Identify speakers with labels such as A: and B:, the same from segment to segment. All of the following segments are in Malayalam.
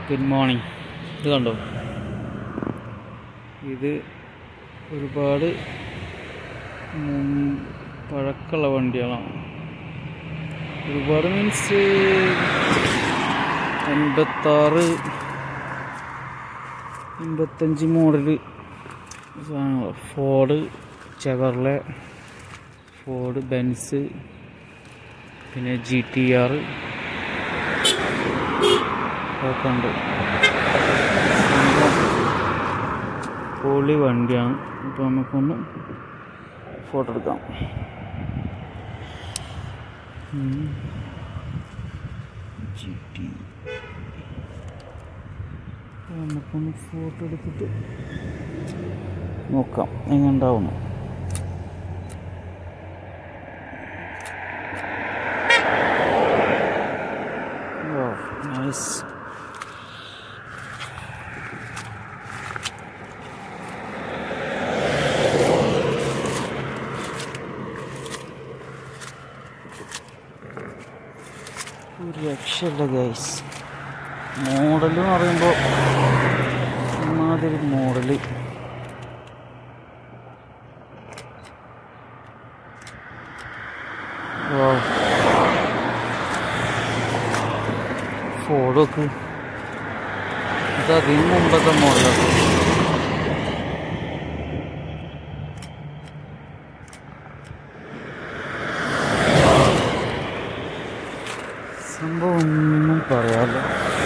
A: ഗുഡ് മോർണിംഗ് ഇത് കണ്ടോ ഇത് ഒരുപാട് മുൻ- പഴക്കമുള്ള വണ്ടികളാണ് ഒരുപാട് മീൻസ് എൺപത്താറ് എൺപത്തഞ്ച് മോഡല് സാധനങ്ങൾ ഫോർഡ് ചെവർലെ ഫോർഡ് ബെൻസ് പിന്നെ ജി ടി ആർ ഒക്കെ ഉണ്ട് പൊളി വണ്ടിയാണ് ഇപ്പോൾ നമുക്കൊന്ന് ഫോട്ടോ എടുക്കാം ജി ടി നമുക്കൊന്ന് ഫോട്ടോ എടുത്തിട്ട് നോക്കാം എങ്ങനെ ഉണ്ടാവുന്നു നൈസ് ഒരു രക്ഷയില്ല ഗൈസ് മോഡൽ എന്ന് പറയുമ്പോൾ ഇമാതിരി മോഡല് ഫോടൊക്കെ ഇത് അതിന് മുമ്പത്തെ മോഡലാണ് സംഭവം ഒന്നും പറയാല്ല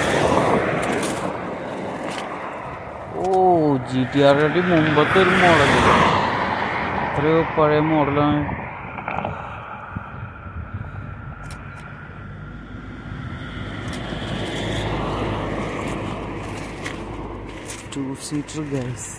A: ഓ ജി ടി ആറിൻ്റെ മുമ്പത്തെ ഒരു മോഡൽ എത്രയോ പഴയ മോഡലാണ് ടു സീറ്റർ ഗൈസ്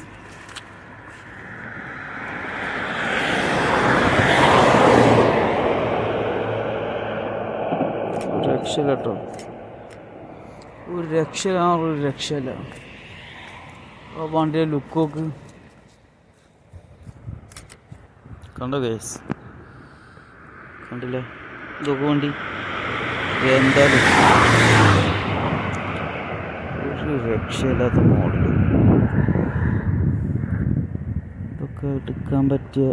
A: ഒരു രക്ഷയില്ല കേട്ടോ ഒരു രക്ഷയില്ല ആ ഒരു രക്ഷയില്ല ആ വണ്ടിയുടെ ലുക്ക് നോക്ക് കണ്ടോ ഗൈസ് കണ്ടില്ലേ ഇതൊക്കെ വണ്ടി എന്താ ലുക്ക് ഒരു രക്ഷയില്ലാത്ത മോഡൽ ഇതൊക്കെ എടുക്കാൻ പറ്റിയ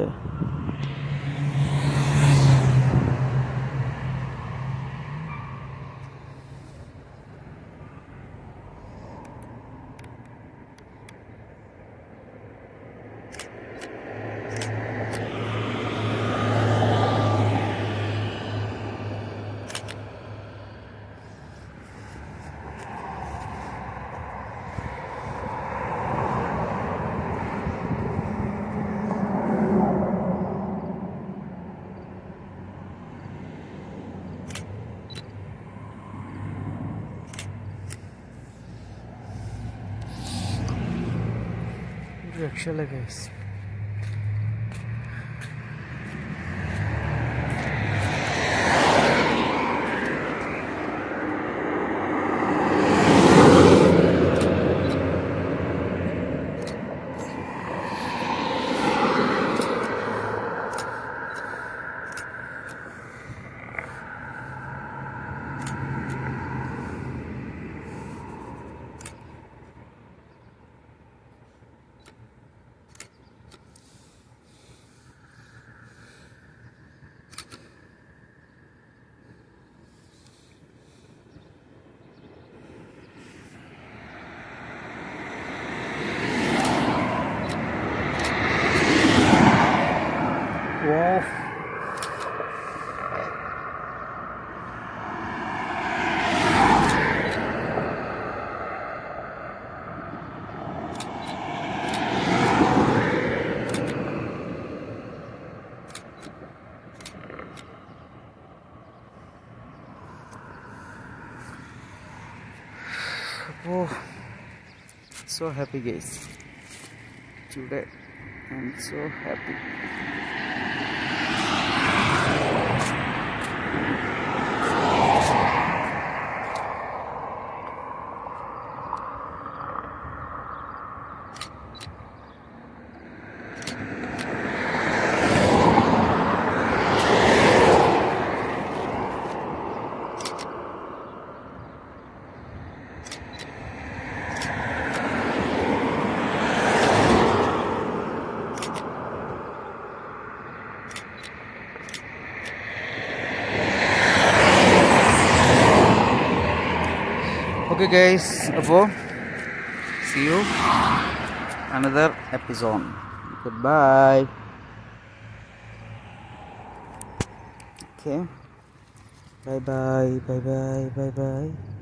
A: ഒരു രക്ഷയില്ല guys oh Oh, so happy guys. Today I'm so happy. Okay guys അപ്പോൾ see you another episode good bye okay bye bye bye bye bye by